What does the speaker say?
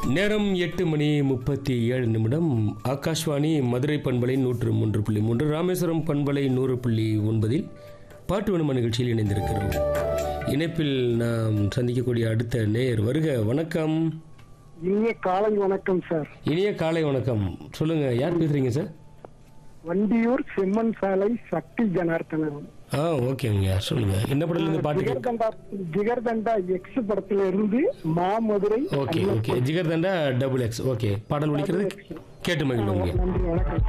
நேரம் எட்டு மணி முப்பத்தி ஏழு நிமிடம் ஆகாஷ்வாணி மதுரை பண்பலை நூற்று மூன்று புள்ளி மூன்று ராமேஸ்வரம் பண்பலை நூறு புள்ளி ஒன்பதில் பாட்டு வனும நிகழ்ச்சியில் இணைந்திருக்கிறோம் இணைப்பில் நாம் சந்திக்கக்கூடிய அடுத்த நேயர் வருக வணக்கம் இனிய காலை வணக்கம் சார் இனிய காலை வணக்கம் சொல்லுங்க யார் பேசுறீங்க சார் வண்டியூர் செம்மன் சாலை சக்தி ஜனார்த்தனன் ஆ ஓகேங்க சொல்லுங்க என்ன படத்துல இருந்து பாட்டு கேட்க ஜிகர்தண்டா ஜிகர்தண்டா எக்ஸ் படத்துல இருந்து மாமதுரை okay okay Jigarthanda double X okay பாடல் ஒழிக்கிறது கேட்டு மகிழ்வுங்க நன்றி வணக்கம்